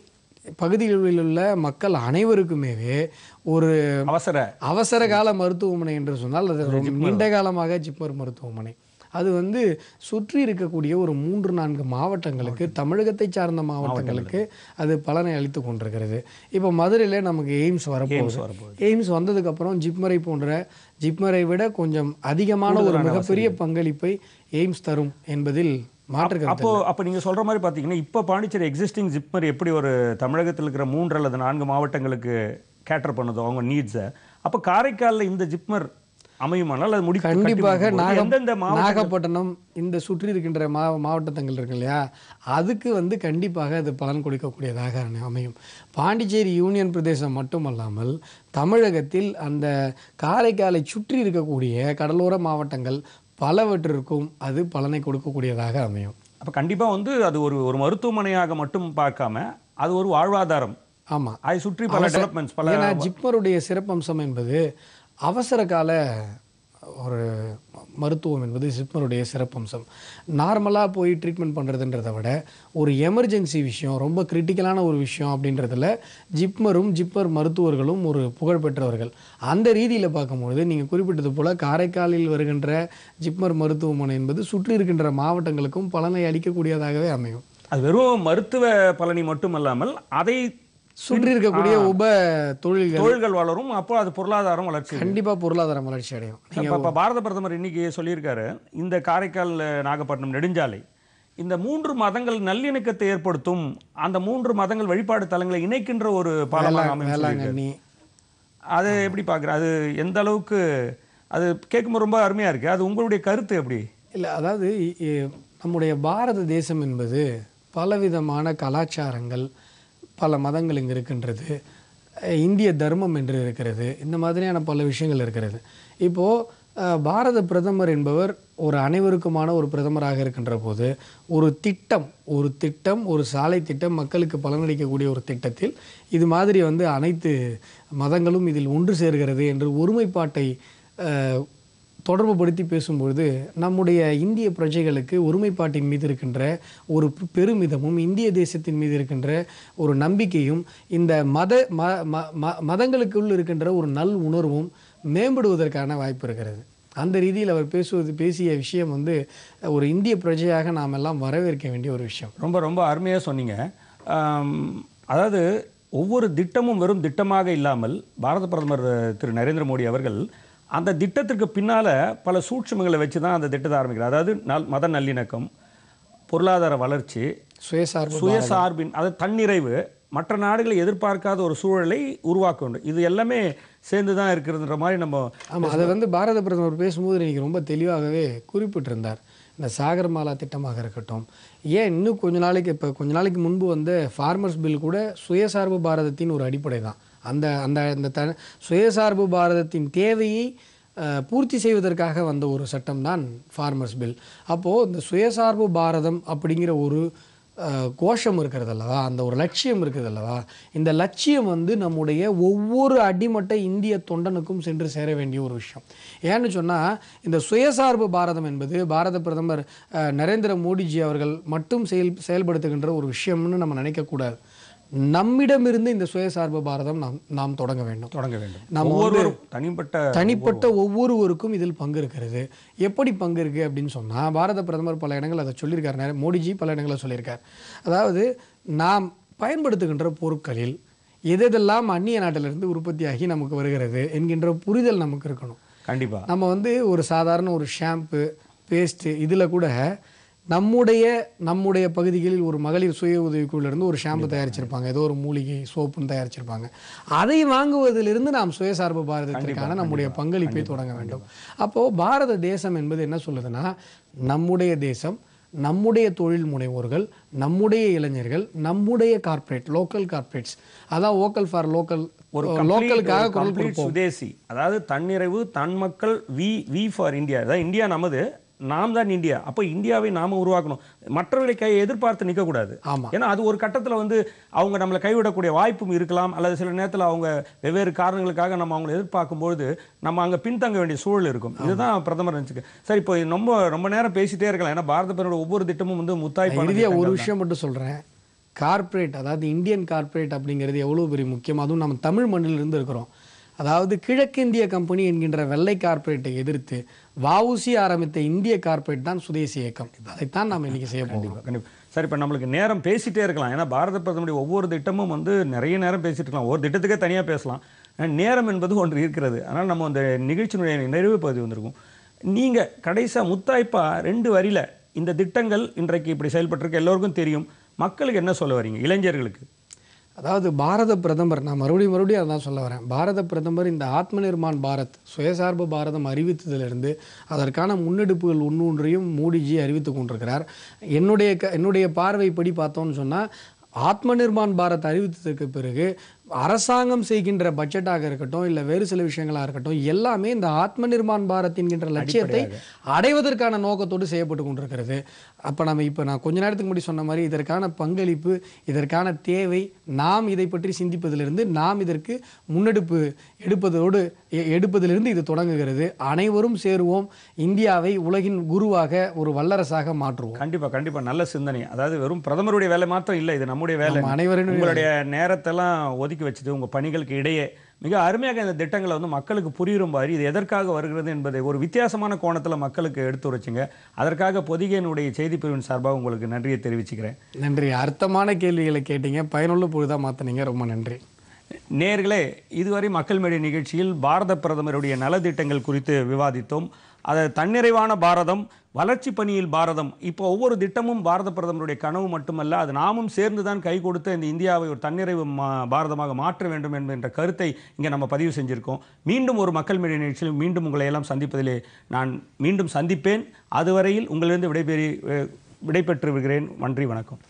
பகுதிகளில் உள்ள மக்கள் அனைவருக்குமே ஒரு அவசர அவசர கால மருத்துவமனை என்று சொன்னால் அது ரொம்ப நீண்ட காலமாக ஜிப்மர் மருத்துவமனை அது வந்து சுற்றி இருக்கக்கூடிய ஒரு மூன்று நான்கு மாவட்டங்களுக்கு தமிழகத்தை சார்ந்த மாவட்டங்களுக்கு அது பலனை அளித்து கொண்டிருக்கிறது இப்போ மதுரையில் நமக்கு எய்ம்ஸ் வரப்போகுது வரப்போகுது. எய்ம்ஸ் வந்ததுக்கப்புறம் ஜிப்மரை போன்ற ஜிப்மரை விட கொஞ்சம் அதிகமான ஒரு மிகப்பெரிய பங்களிப்பை எய்ம்ஸ் தரும் என்பதில் மாற்று கருத்து அப்போ அப்போ நீங்க சொல்ற மாதிரி பாத்தீங்கன்னா இப்போ பாண்டிச்சேரி எக்ஸிஸ்டிங் ஜிப்மர் எப்படி ஒரு தமிழகத்தில் இருக்கிற மூன்று அல்லது நான்கு மாவட்டங்களுக்கு கேட்டர் பண்ணுதோ அவங்க நீட்ஸை அப்போ காரைக்காலில் இந்த ஜிப்மர் அமையுமானால் அது முடி கண்டிப்பாக கட்டி நாக எந்தெந்த மாவட்ட நாகப்பட்டினம் இந்த சுற்றி இருக்கின்ற மா மாவட்டத்தங்கள் இருக்கு இல்லையா அதுக்கு வந்து கண்டிப்பாக அது பலன் கொடுக்கக்கூடியதாக அமை- அமையும் பாண்டிச்சேரி யூனியன் பிரதேசம் மட்டுமல்லாமல் தமிழகத்தில் அந்த காரைக்காலை சுற்றி இருக்கக்கூடிய கடலோர மாவட்டங்கள் பலவற்றிற்கும் அது பலனை கொடுக்கக்கூடியதாக அமையும் அப்போ கண்டிப்பா வந்து அது ஒரு ஒரு மருத்துவமனையாக மட்டும் பார்க்காம அது ஒரு வாழ்வாதாரம் ஆமாம் அதை சுற்றி பல டெவலப்மெண்ட்ஸ் பல ஏன்னா ஜிப்மருடைய சிறப்பம்சம் என்பது அவசர கால ஒரு மருத்துவம் என்பது ஜிப்மருடைய சிறப்பம்சம் நார்மலாக போய் ட்ரீட்மெண்ட் பண்ணுறதுன்றதை விட ஒரு எமர்ஜென்சி விஷயம் ரொம்ப கிரிட்டிக்கலான ஒரு விஷயம் அப்படின்றதுல ஜிப்மரும் ஜிப்மர் மருத்துவர்களும் ஒரு புகழ்பெற்றவர்கள் அந்த ரீதியில் பார்க்கும்பொழுது நீங்கள் குறிப்பிட்டது போல் காரைக்காலில் வருகின்ற ஜிப்மர் மருத்துவமனை என்பது சுற்றி இருக்கின்ற மாவட்டங்களுக்கும் பலனை அளிக்கக்கூடியதாகவே அமையும் அது வெறும் மருத்துவ பலனி மட்டுமல்லாமல் அதை சுற்றி இருக்கக்கூடிய உப தொழில்கள் தொழில்கள் வளரும் அப்போ அது பொருளாதாரம் வளர்ச்சி கண்டிப்பாக பொருளாதாரம் வளர்ச்சி அடையும் இப்போ இப்போ பாரத பிரதமர் இன்னைக்கு சொல்லியிருக்காரு இந்த காரைக்கால் நாகப்பட்டினம் நெடுஞ்சாலை இந்த மூன்று மதங்கள் நல்லிணக்கத்தை ஏற்படுத்தும் அந்த மூன்று மதங்கள் வழிபாடு தலங்களை இணைக்கின்ற ஒரு பாலமாக அமையும் சொல்லியிருக்காரு. வேளாங்கண்ணி அது எப்படி பார்க்குற அது எந்த அளவுக்கு அது கேட்கும்போது ரொம்ப அருமையா இருக்கு அது உங்களுடைய கருத்து எப்படி இல்லை அதாவது இ- இ- நம்முடைய பாரத தேசம் என்பது பலவிதமான கலாச்சாரங்கள் பல மதங்கள் இங்கே இருக்கின்றது அஹ் இந்திய தர்மம் என்று இருக்கிறது இந்த மாதிரியான பல விஷயங்கள் இருக்கிறது இப்போது பாரத பிரதமர் என்பவர் ஒரு அனைவருக்குமான ஒரு பிரதமராக இருக்கின்ற போது ஒரு திட்டம் ஒரு திட்டம் ஒரு சாலை திட்டம் மக்களுக்கு பலனளிக்கக்கூடிய ஒரு திட்டத்தில் இது மாதிரி வந்து அனைத்து மதங்களும் இதில் ஒன்று சேர்கிறது என்று ஒருமைப்பாட்டை அஹ், தொடர்புபடுத்தி பேசும்பொழுது நம்முடைய இந்திய பிரஜைகளுக்கு ஒருமைப்பாட்டின் மீது இருக்கின்ற ஒரு பெ- பெருமிதமும் இந்திய தேசத்தின் மீது இருக்கின்ற ஒரு நம்பிக்கையும் இந்த மத ம ம- ம- மதங்களுக்குள் இருக்கின்ற ஒரு நல் உணர்வும் மேம்படுவதற்கான வாய்ப்பு இருக்கிறது அந்த ரீதியில் அவர் பேசுவது பேசிய விஷயம் வந்து ஒரு இந்திய பிரஜையாக நாம் எல்லாம் வரவேற்க வேண்டிய ஒரு விஷயம் ரொம்ப ரொம்ப அருமையாக சொன்னீங்க ஆம், அதாவது ஒவ்வொரு திட்டமும் வெறும் திட்டமாக இல்லாமல் பாரத பிரதமர் அஹ், திரு நரேந்திர மோடி அவர்கள் அந்த திட்டத்திற்கு பின்னால பல சூட்சுமங்களை வச்சு தான் அந்த திட்டத்தை ஆரம்பிக்கிறார் அதாவது நல் மத நல்லிணக்கம் பொருளாதார வளர்ச்சி சுயசார்பு சுயசார்பின் அது தன்னிறைவு மற்ற நாடுகளை எதிர்பார்க்காத ஒரு சூழலை உருவாக்க வேண்டும் இது எல்லாமே சேர்ந்து தான் இருக்கிறதுன்ற மாதிரி நம்ம ஆமாம் அதை வந்து பாரத பிரதமர் பேசும்போது இன்னைக்கு ரொம்ப தெளிவாகவே குறிப்பிட்டிருந்தார் இந்த சாகர்மாலா திட்டமாக இருக்கட்டும் ஏன் இன்னும் கொஞ்ச நாளைக்கு இப்போ கொஞ்ச நாளைக்கு முன்பு வந்த ஃபார்மர்ஸ் பில் கூட சுயசார்பு பாரதத்தின் ஒரு அடிப்படை தான் அந்த அந்த அந்த த சுயசார்பு பாரதத்தின் தேவையை அஹ், பூர்த்தி செய்வதற்காக வந்த ஒரு சட்டம் தான் ஃபார்மர்ஸ் பில் அப்போது இந்த சுயசார்பு பாரதம் அப்படிங்கிற ஒரு அஹ், கோஷம் இருக்கிறது அல்லவா அந்த ஒரு லட்சியம் இருக்குது அல்லவா இந்த லட்சியம் வந்து நம்முடைய ஒவ்வொரு அடிமட்ட இந்திய தொண்டனுக்கும் சென்று சேர வேண்டிய ஒரு விஷயம் ஏன்னு சொன்னால் இந்த சுயசார்பு பாரதம் என்பது பாரத பிரதமர் அஹ், நரேந்திர மோடிஜி அவர்கள் மட்டும் செயல் செயல்படுத்துகின்ற ஒரு விஷயம்னு நம்ம நினைக்கக்கூடாது நம்மிடமிருந்து இந்த சுயசார்பு பாரதம் நாம் நாம் தொடங்க வேண்டும் தொடங்க வேண்டும் நம்ம ஒவ்வொருவரும் தனிப்பட்ட தனிப்பட்ட ஒவ்வொருவருக்கும் இதில் பங்கு இருக்கிறது எப்படி பங்கு இருக்குது அப்படின்னு சொன்னால் பாரத பிரதமர் பல இடங்கள் அதை சொல்லியிருக்காரு நிறைய மோடிஜி பல இடங்களில் சொல்லியிருக்கார் அதாவது நாம் பயன்படுத்துகின்ற பொருட்களில் எதெல்லாம் அந்நிய நாட்டிலிருந்து உற்பத்தியாகி நமக்கு வருகிறது என்கின்ற புரிதல் நமக்கு இருக்கணும் கண்டிப்பா நம்ம வந்து ஒரு சாதாரண ஒரு ஷாம்பு பேஸ்ட்டு இதில் கூட நம்முடைய நம்முடைய பகுதிகளில் ஒரு மகளிர் சுய உதவிக்குழுலேருந்து ஒரு ஷாம்பு தயாரிச்சிருப்பாங்க ஏதோ ஒரு மூலிகை சோப்புன்னு தயாரிச்சிருப்பாங்க அதை வாங்குவதிலிருந்து நாம் சுயசார்பு பாரதத்திற்கான நம்முடைய பங்களிப்பை தொடங்க வேண்டும் அப்போது பாரத தேசம் என்பது என்ன சொல்லுதுன்னா நம்முடைய தேசம் நம்முடைய தொழில் முனைவோர்கள் நம்முடைய இளைஞர்கள் நம்முடைய கார்ப்பரேட் லோக்கல் கார்ப்பரேட்ஸ் அதான் ஓக்கல் ஃபார் லோக்கல் ஒரு லோக்கலுக்காக குரல் கம்ப்ளீட் கொடுப்போம் சுதேசி அதாவது தன்னிறைவு தன் மக்கள் வி வி ஃபார் இந்தியா அதாவது இந்தியா நமது நாம் தான் இந்தியா அப்போ இந்தியாவை நாம உருவாக்கணும் மற்றவர்களை கை எதிர்பார்த்து நிற்கக்கூடாது ஆமா. ஏன்னா அது ஒரு கட்டத்தில் வந்து அவங்க நம்மளை கைவிடக்கூடிய வாய்ப்பும் இருக்கலாம் அல்லது சில நேரத்தில் அவங்க வெவ்வேறு காரணங்களுக்காக நம்ம அவங்களை எதிர்பார்க்கும்பொழுது நம்ம அங்கே பின்தங்க வேண்டிய சூழல் இருக்கும் இதுதான் பிரதமர் நினச்சிக்க சரி இப்போ ரொம்ப ரொம்ப நேரம் பேசிட்டே இருக்கலாம் ஏன்னா பாரத பிரதமரோட ஒவ்வொரு திட்டமும் வந்து முத்தாய் இறுதியாக ஒரு விஷயம் மட்டும் சொல்கிறேன் கார்ப்பரேட் அதாவது இந்தியன் கார்ப்பரேட் அப்படிங்கிறது எவ்வளோ பெரிய முக்கியம் அதுவும் நம்ம தமிழ் மண்ணிலிருந்து இருக்கிறோம் அதாவது கிழக்கிந்திய கம்பெனி என்கின்ற வெள்ளை கார்ப்பரேட்டை எதிர்த்து வஉசி ஆரம்பித்த இந்திய கார்ப்பரேட் தான் சுதேசி இயக்கம் அதைத்தான் நாம் இன்னைக்கு செய்ய போகிறோம் கண்டிப்பாக சார் இப்போ நம்மளுக்கு நேரம் பேசிட்டே இருக்கலாம் ஏன்னா பாரத பிரதமருடைய ஒவ்வொரு திட்டமும் வந்து நிறைய நேரம் பேசிட்டு இருக்கலாம் ஒரு திட்டத்துக்கே தனியாக பேசலாம் ஆனா, நேரம் என்பது ஒன்று இருக்கிறது அதனால் நம்ம அந்த நிகழ்ச்சியினுடைய நிறைவு பகுதி வந்திருக்கும் நீங்கள் கடைசியாக முத்தாய்ப்பா ரெண்டு வரியில இந்த திட்டங்கள் இன்றைக்கு இப்படி செயல்பட்டிருக்கு எல்லோருக்கும் தெரியும் மக்களுக்கு என்ன சொல்ல வரீங்க இளைஞர்களுக்கு அதாவது பாரத பிரதமர் நான் மறுபடியும் மறுபடியும் அதான் சொல்ல வரேன் பாரத பிரதமர் இந்த ஆத்ம நிர்மான் பாரத் சுயசார்பு பாரதம் அறிவித்ததிலிருந்து அதற்கான முன்னெடுப்புகள் ஒன்று ஒன்றையும் மோடிஜி அறிவித்து கொண்டிருக்கிறார் என்னுடைய க என்னுடைய பார்வைப்படி பார்த்தோம்னு சொன்னால் ஆத்ம நிர்மான் பாரத் அறிவித்ததற்கு பிறகு அரசாங்கம் செய்கின்ற பட்ஜெட்டாக இருக்கட்டும் இல்லை வேறு சில விஷயங்களாக இருக்கட்டும் எல்லாமே இந்த ஆத்ம நிர்மான் பாரத் என்கின்ற லட்சியத்தை அடைவதற்கான நோக்கத்தோடு செய்யப்பட்டு கொண்டிருக்கிறது அப்போ நம்ம இப்போ நான் கொஞ்ச நேரத்துக்கு முன்னாடி சொன்ன மாதிரி இதற்கான பங்களிப்பு இதற்கான தேவை நாம் இதை பற்றி சிந்திப்பதிலிருந்து நாம் இதற்கு முன்னெடுப்பு எடுப்பதோடு எ- எடுப்பதிலிருந்து இது தொடங்குகிறது அனைவரும் சேருவோம் இந்தியாவை உலகின் குருவாக ஒரு வல்லரசாக மாற்றுவோம் கண்டிப்பாக கண்டிப்பாக நல்ல சிந்தனை அதாவது வெறும் பிரதமருடைய வேலை மாத்திரம் இல்லை இது நம்முடைய வேலை நம்ம அனைவரின் உங்களுடைய நேரத்தெல்லாம் ஒதுக்கி வச்சுட்டு உங்கள் பணிகளுக்கு இடையே மிக அருமையாக இந்த திட்டங்களை வந்து மக்களுக்கு புரியுற மாதிரி இது எதற்காக வருகிறது என்பதை ஒரு வித்தியாசமான கோணத்தில் மக்களுக்கு எடுத்து உரைச்சிங்க அதற்காக பொதிகையினுடைய செய்தி பிரிவின் சார்பாக உங்களுக்கு நன்றியை தெரிவிச்சுக்கிறேன் நன்றி அர்த்தமான கேள்விகளை கேட்டீங்க பயனுள்ள பொழுதாக மாற்றினீங்க ரொம்ப நன்றி நேர்களே இதுவரை மக்கள் மேடை நிகழ்ச்சியில் பாரத பிரதமருடைய நலத்திட்டங்கள் குறித்து விவாதித்தோம் அதை தன்னிறைவான பாரதம் வளர்ச்சி பணியில் பாரதம் இப்போ ஒவ்வொரு திட்டமும் பாரத பிரதமருடைய கனவு மட்டுமல்ல அது நாமும் சேர்ந்து தான் கை கொடுத்து இந்த இந்தியாவை ஒரு தன்னிறைவு மா- பாரதமாக மாற்ற வேண்டும் என்கின்ற கருத்தை இங்கே நம்ம பதிவு செஞ்சிருக்கோம் மீண்டும் ஒரு மக்கள் மேடை நிகழ்ச்சியில் மீண்டும் உங்களை எல்லாம் சந்திப்பதிலே நான் மீண்டும் சந்திப்பேன் அதுவரையில் உங்களிலிருந்து விடைபெறி விடைபெற்று விடுகிறேன் நன்றி வணக்கம்